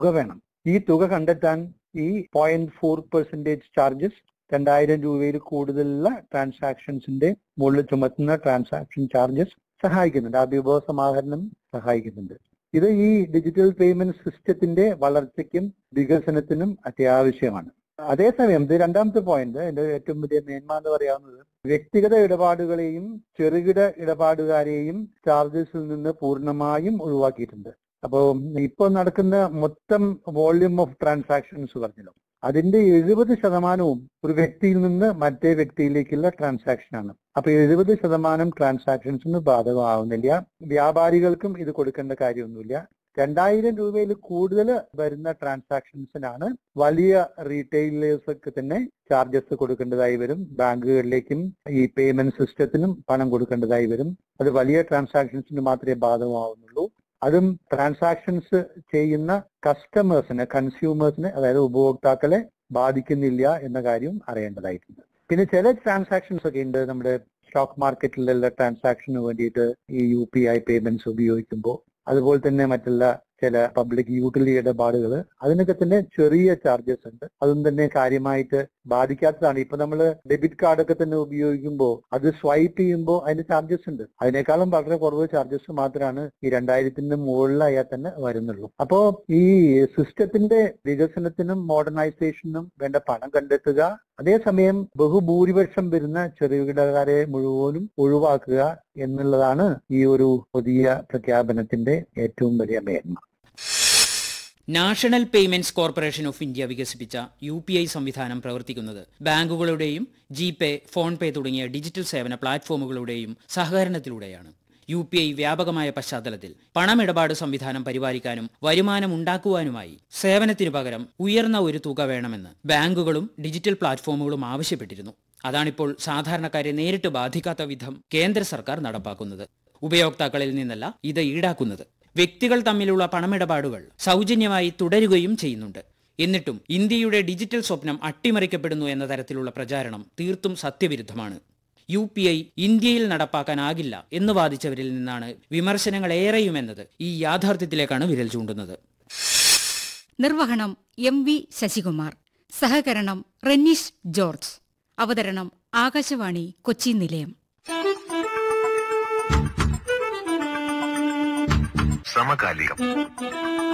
തുക വേണം ഈ തുക കണ്ടെത്താൻ ഈ പോയിന്റ് ഫോർ പെർസെന്റേജ് ചാർജസ് രണ്ടായിരം രൂപയിൽ കൂടുതലുള്ള ട്രാൻസാക്ഷൻസിന്റെ മുകളിൽ ചുമത്തുന്ന ട്രാൻസാക്ഷൻ ചാർജസ് സഹായിക്കുന്നുണ്ട് ആ വിഭവ സമാഹരണം സഹായിക്കുന്നുണ്ട് ഇത് ഈ ഡിജിറ്റൽ പേയ്മെന്റ് സിസ്റ്റത്തിന്റെ വളർച്ചയ്ക്കും വികസനത്തിനും അത്യാവശ്യമാണ് അതേസമയം ഇത് രണ്ടാമത്തെ പോയിന്റ് എന്റെ ഏറ്റവും വലിയ മേന്മ എന്ന് പറയാവുന്നത് വ്യക്തിഗത ഇടപാടുകളെയും ചെറുകിട ഇടപാടുകാരെയും ചാർജസിൽ നിന്ന് പൂർണ്ണമായും ഒഴിവാക്കിയിട്ടുണ്ട് അപ്പോൾ ഇപ്പോൾ നടക്കുന്ന മൊത്തം വോള്യൂം ഓഫ് ട്രാൻസാക്ഷൻസ് പറഞ്ഞല്ലോ അതിന്റെ എഴുപത് ശതമാനവും ഒരു വ്യക്തിയിൽ നിന്ന് മറ്റേ വ്യക്തിയിലേക്കുള്ള ട്രാൻസാക്ഷൻ ആണ് അപ്പൊ എഴുപത് ശതമാനം ട്രാൻസാക്ഷൻസിന് ബാധകമാവുന്നില്ല വ്യാപാരികൾക്കും ഇത് കൊടുക്കേണ്ട കാര്യമൊന്നുമില്ല രണ്ടായിരം രൂപയിൽ കൂടുതൽ വരുന്ന ട്രാൻസാക്ഷൻസിനാണ് വലിയ റീറ്റെയിലേഴ്സൊക്കെ തന്നെ ചാർജസ് കൊടുക്കേണ്ടതായി വരും ബാങ്കുകളിലേക്കും ഈ പേയ്മെന്റ് സിസ്റ്റത്തിനും പണം കൊടുക്കേണ്ടതായി വരും അത് വലിയ ട്രാൻസാക്ഷൻസിന് മാത്രമേ ബാധകമാവുന്നുള്ളൂ അതും ട്രാൻസാക്ഷൻസ് ചെയ്യുന്ന കസ്റ്റമേഴ്സിനെ കൺസ്യൂമേഴ്സിനെ അതായത് ഉപഭോക്താക്കളെ ബാധിക്കുന്നില്ല എന്ന കാര്യം അറിയേണ്ടതായിട്ടുണ്ട് പിന്നെ ചില ട്രാൻസാക്ഷൻസ് ഒക്കെ ഉണ്ട് നമ്മുടെ സ്റ്റോക്ക് മാർക്കറ്റിലുള്ള ട്രാൻസാക്ഷന് വേണ്ടിയിട്ട് ഈ യു പി ഐ പേയ്മെന്റ്സ് ഉപയോഗിക്കുമ്പോൾ അതുപോലെ തന്നെ മറ്റുള്ള ചില പബ്ലിക് യൂട്ടിലിറ്റി ഇടപാടുകൾ അതിനൊക്കെ തന്നെ ചെറിയ ചാർജസ് ഉണ്ട് അതും തന്നെ കാര്യമായിട്ട് ബാധിക്കാത്തതാണ് ഇപ്പൊ നമ്മൾ ഡെബിറ്റ് കാർഡൊക്കെ തന്നെ ഉപയോഗിക്കുമ്പോൾ അത് സ്വൈപ്പ് ചെയ്യുമ്പോൾ അതിന് ചാർജസ് ഉണ്ട് അതിനേക്കാളും വളരെ കുറവ് ചാർജസ് മാത്രമാണ് ഈ രണ്ടായിരത്തിന്റെ മുകളിലായാൽ തന്നെ വരുന്നുള്ളൂ അപ്പോ ഈ സിസ്റ്റത്തിന്റെ വികസനത്തിനും മോഡേണൈസേഷനും വേണ്ട പണം കണ്ടെത്തുക അതേസമയം ബഹുഭൂരിപക്ഷം വരുന്ന ചെറുകിടക്കാരെ മുഴുവനും ഒഴിവാക്കുക എന്നുള്ളതാണ് ഈ ഒരു പുതിയ പ്രഖ്യാപനത്തിന്റെ ഏറ്റവും വലിയ മേന്മ national payments corporation of India വികസിപ്പിച്ച യു പി ഐ സംവിധാനം പ്രവർത്തിക്കുന്നത് ബാങ്കുകളുടെയും ജി പേ ഫോൺ പേ തുടങ്ങിയ ഡിജിറ്റൽ സേവന പ്ലാറ്റ്ഫോമുകളുടെയും സഹകരണത്തിലൂടെയാണ് യു പി ഐ വ്യാപകമായ പശ്ചാത്തലത്തിൽ പണമിടപാട് സംവിധാനം പരിപാലിക്കാനും വരുമാനം ഉണ്ടാക്കുവാനുമായി സേവനത്തിനു പകരം ഉയർന്ന ഒരു തുക വേണമെന്ന് ബാങ്കുകളും ഡിജിറ്റൽ പ്ലാറ്റ്ഫോമുകളും ആവശ്യപ്പെട്ടിരുന്നു അതാണിപ്പോൾ സാധാരണക്കാരെ നേരിട്ട് ബാധിക്കാത്ത വിധം കേന്ദ്ര സർക്കാർ നടപ്പാക്കുന്നത് ഉപയോക്താക്കളിൽ നിന്നല്ല ഇത് ഈടാക്കുന്നത് വ്യക്തികൾ തമ്മിലുള്ള പണമിടപാടുകൾ സൗജന്യമായി തുടരുകയും ചെയ്യുന്നുണ്ട് എന്നിട്ടും ഇന്ത്യയുടെ ഡിജിറ്റൽ സ്വപ്നം അട്ടിമറിക്കപ്പെടുന്നു എന്ന തരത്തിലുള്ള പ്രചാരണം തീർത്തും സത്യവിരുദ്ധമാണ് യു പി ഐ ഇന്ത്യയിൽ നടപ്പാക്കാനാകില്ല എന്ന് വാദിച്ചവരിൽ നിന്നാണ് വിമർശനങ്ങൾ ഏറെയുമെന്നത് ഈ യാഥാർത്ഥ്യത്തിലേക്കാണ് വിരൽ ചൂണ്ടുന്നത് നിർവഹണം എം വി ശശികുമാർ സഹകരണം റെന്നീഷ് ജോർജ് അവതരണം ആകാശവാണി കൊച്ചി നിലയം സമകാലികം